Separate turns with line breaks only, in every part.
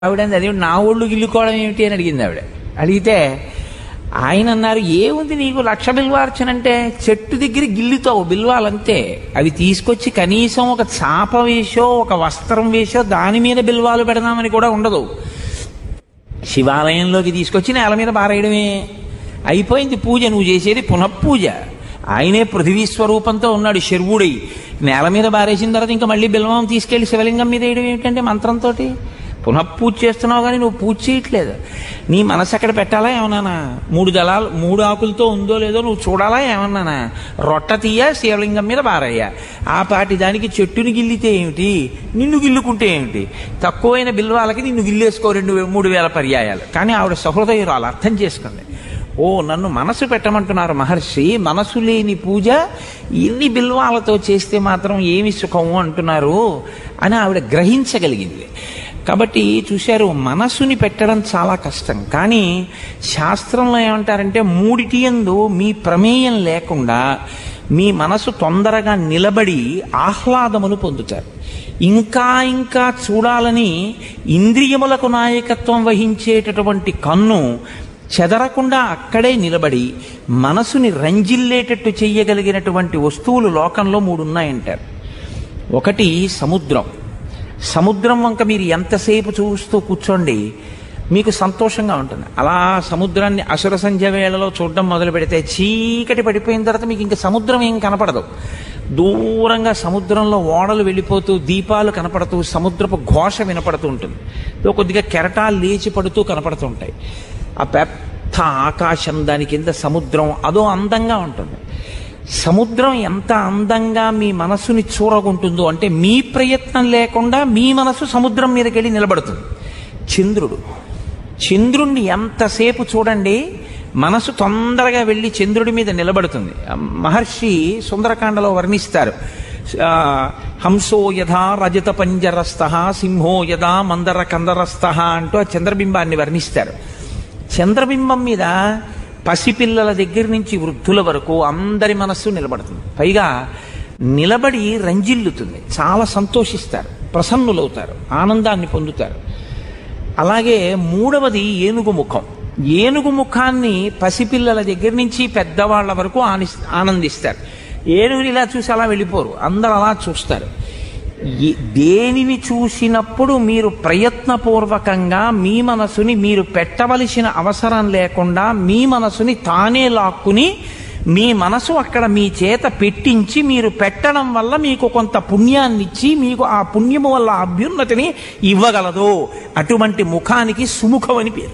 ఆవిడ అంది, అది నా ఒళ్ళు గిల్లుకోవడం ఏమిటి అని అడిగింది ఆవిడ అడిగితే ఆయన అన్నారు ఏముంది నీకు లక్ష బిల్వార్చనంటే చెట్టు దగ్గర గిల్లుతావు బిల్వాలంతే అవి తీసుకొచ్చి కనీసం ఒక చాప వేసో ఒక వస్త్రం వేసో దాని మీద బిల్వాలు పెడదామని కూడా ఉండదు శివాలయంలోకి తీసుకొచ్చి నేల మీద పారేయడమే అయిపోయింది పూజ నువ్వు చేసేది పునఃపూజ ఆయనే పృథివీ స్వరూపంతో ఉన్నాడు శర్వుడై నేల మీద బారేసిన తర్వాత ఇంకా మళ్ళీ బిల్వం తీసుకెళ్లి శివలింగం మీద వేయడం ఏమిటంటే మంత్రంతో పునఃపూజ చేస్తున్నావు కానీ నువ్వు పూజ చేయట్లేదు నీ మనసు అక్కడ పెట్టాలా ఏమన్నానా మూడు దళాలు మూడు ఆకులతో ఉందో లేదో నువ్వు చూడాలా ఏమన్నానా రొట్ట తీయ శివలింగం మీద బారయ్యా ఆ పాటి దానికి చెట్టుని గిల్లితే ఏమిటి నిన్ను గిల్లుకుంటే ఏమిటి తక్కువైన బిల్వాలకి నిన్ను గిల్లేసుకో రెండు వే- మూడు వేల పర్యాయాలు కానీ ఆవిడ సహృదయురాలు అర్థం చేసుకుంది ఓ నన్ను మనసు పెట్టమంటున్నారు మహర్షి మనసు లేని పూజ ఇన్ని బిల్వాలతో చేస్తే మాత్రం ఏమి సుఖము అంటున్నారు అని ఆవిడ గ్రహించగలిగింది కాబట్టి చూశారు మనసుని పెట్టడం చాలా కష్టం కానీ శాస్త్రంలో ఏమంటారంటే మూడిటి యందు మీ ప్రమేయం లేకుండా మీ మనసు తొందరగా నిలబడి ఆహ్లాదమును పొందుతారు ఇంకా ఇంకా చూడాలని ఇంద్రియములకు నాయకత్వం వహించేటటువంటి కన్ను చెదరకుండా అక్కడే నిలబడి మనసుని రంజిల్లేటట్టు చెయ్యగలిగినటువంటి వస్తువులు లోకంలో మూడు ఉన్నాయంటారు ఒకటి సముద్రం సముద్రం వంక మీరు ఎంతసేపు చూస్తూ కూర్చోండి మీకు సంతోషంగా ఉంటుంది అలా సముద్రాన్ని అసుర సంధ్య వేళలో చూడడం మొదలు పెడితే చీకటి పడిపోయిన తర్వాత మీకు ఇంకా సముద్రం ఏం కనపడదు దూరంగా సముద్రంలో ఓడలు వెళ్ళిపోతూ దీపాలు కనపడుతూ సముద్రపు ఘోష వినపడుతూ ఉంటుంది ఇదో కొద్దిగా కెరటాలు లేచి పడుతూ కనపడుతూ ఉంటాయి ఆ పెద్ద ఆకాశం దాని కింద సముద్రం అదో అందంగా ఉంటుంది సముద్రం ఎంత అందంగా మీ మనసుని చూరగుంటుందో అంటే మీ ప్రయత్నం లేకుండా మీ మనసు సముద్రం మీదకి వెళ్ళి నిలబడుతుంది చంద్రుడు చంద్రుణ్ణి ఎంతసేపు చూడండి మనసు తొందరగా వెళ్ళి చంద్రుడి మీద నిలబడుతుంది మహర్షి సుందరకాండలో వర్ణిస్తారు ఆ, హంసో యథా రజత పంజరస్థ సింహో యథా మందర కందరస్థ అంటూ ఆ చంద్రబింబాన్ని వర్ణిస్తారు చంద్రబింబం మీద పసిపిల్లల దగ్గర నుంచి వృద్ధుల వరకు అందరి మనస్సు నిలబడుతుంది పైగా నిలబడి రంజిల్లుతుంది చాలా సంతోషిస్తారు ప్రసన్నులవుతారు ఆనందాన్ని పొందుతారు అలాగే మూడవది ఏనుగు ముఖం ఏనుగు ముఖాన్ని పసిపిల్లల దగ్గర నుంచి పెద్దవాళ్ల వరకు ఆని ఆనందిస్తారు ఏనుగుని ఇలా చూసి అలా వెళ్ళిపోరు అందరు అలా చూస్తారు ఈ- దేనిని చూసినప్పుడు మీరు ప్రయత్నపూర్వకంగా మీ మనసుని మీరు పెట్టవలసిన అవసరం లేకుండా మీ మనసుని తానే లాక్కుని మీ మనసు అక్కడ మీ చేత పెట్టించి మీరు పెట్టడం వల్ల మీకు కొంత పుణ్యాన్ని ఇచ్చి మీకు ఆ పుణ్యము వల్ల అభ్యున్నతిని ఇవ్వగలదు అటువంటి ముఖానికి సుముఖం అని పేరు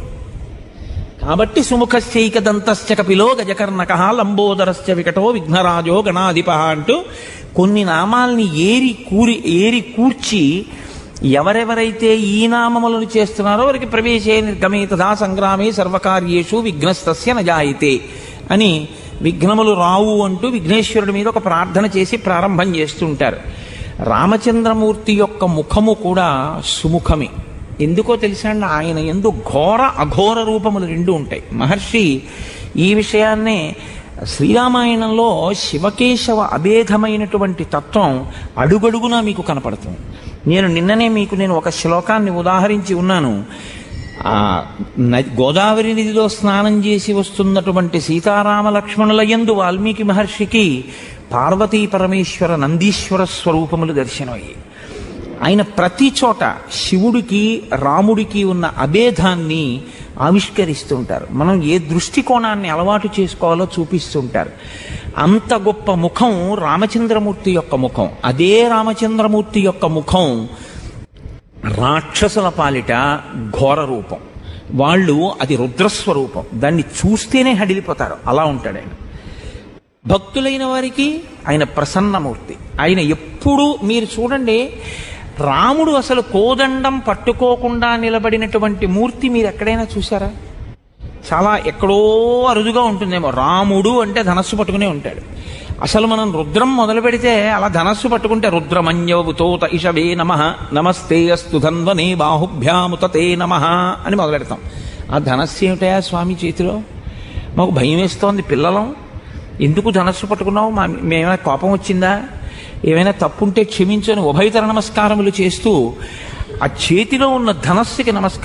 కాబట్టి సుముఖశ్చైక దంతశ్చ కపిలో గజకర్ణక లంబోదరశ్చ వికటో విఘ్నరాజో గణాధిప అంటూ కొన్ని నామాల్ని ఏరి కూరి ఏరి కూర్చి ఎవరెవరైతే ఈ నామములను చేస్తున్నారో వారికి ప్రవేశే నిర్గమే తథా సంగ్రామే సర్వకార్యేషు విఘ్నస్తస్య నజాయితే అని విఘ్నములు రావు అంటూ విఘ్నేశ్వరుడి మీద ఒక ప్రార్థన చేసి ప్రారంభం చేస్తుంటారు రామచంద్రమూర్తి యొక్క ముఖము కూడా సుముఖమే ఎందుకో తెలుసా అండి ఆయన ఎందు ఘోర అఘోర రూపములు రెండు ఉంటాయి మహర్షి ఈ విషయాన్నే శ్రీరామాయణంలో శివకేశవ అభేదమైనటువంటి తత్వం అడుగడుగునా మీకు కనపడుతుంది నేను నిన్ననే మీకు నేను ఒక శ్లోకాన్ని ఉదాహరించి ఉన్నాను ఆ న- గోదావరి నదిలో స్నానం చేసి వస్తున్నటువంటి సీతారామ లక్ష్మణుల యందు వాల్మీకి మహర్షికి పార్వతీ పరమేశ్వర నందీశ్వర స్వరూపములు దర్శనమయ్యాయి ఆయన ప్రతి చోట శివుడికి రాముడికి ఉన్న అభేదాన్ని ఆవిష్కరిస్తుంటారు మనం ఏ దృష్టికోణాన్ని అలవాటు చేసుకోవాలో చూపిస్తుంటారు అంత గొప్ప ముఖం రామచంద్రమూర్తి యొక్క ముఖం అదే రామచంద్రమూర్తి యొక్క ముఖం రాక్షసుల పాలిట ఘోర రూపం వాళ్ళు అది రుద్రస్వరూపం దాన్ని చూస్తేనే హడిలిపోతారు అలా ఉంటాడు ఆయన భక్తులైన వారికి ఆయన ప్రసన్నమూర్తి ఆయన ఎప్పుడూ మీరు చూడండి రాముడు అసలు కోదండం పట్టుకోకుండా నిలబడినటువంటి మూర్తి మీరు ఎక్కడైనా చూసారా చాలా ఎక్కడో అరుదుగా ఉంటుందేమో రాముడు అంటే ధనస్సు పట్టుకునే ఉంటాడు అసలు మనం రుద్రం మొదలు పెడితే అలా ధనస్సు పట్టుకుంటే రుద్రమన్యవతోత ఇషవే నమ నమస్తే అస్తు ధన్వనే బాహుభ్యాముతతే నమ అని మొదలు పెడతాం ఆ ధనస్సు ఏమిటయా స్వామి చేతిలో మాకు భయం వేస్తోంది పిల్లలం ఎందుకు ధనస్సు పట్టుకున్నావు మా మేమైనా కోపం వచ్చిందా ఏమైనా తప్పుంటే క్షమించని ఉభయతర నమస్కారములు చేస్తూ ఆ చేతిలో ఉన్న ధనస్సుకి నమస్కారం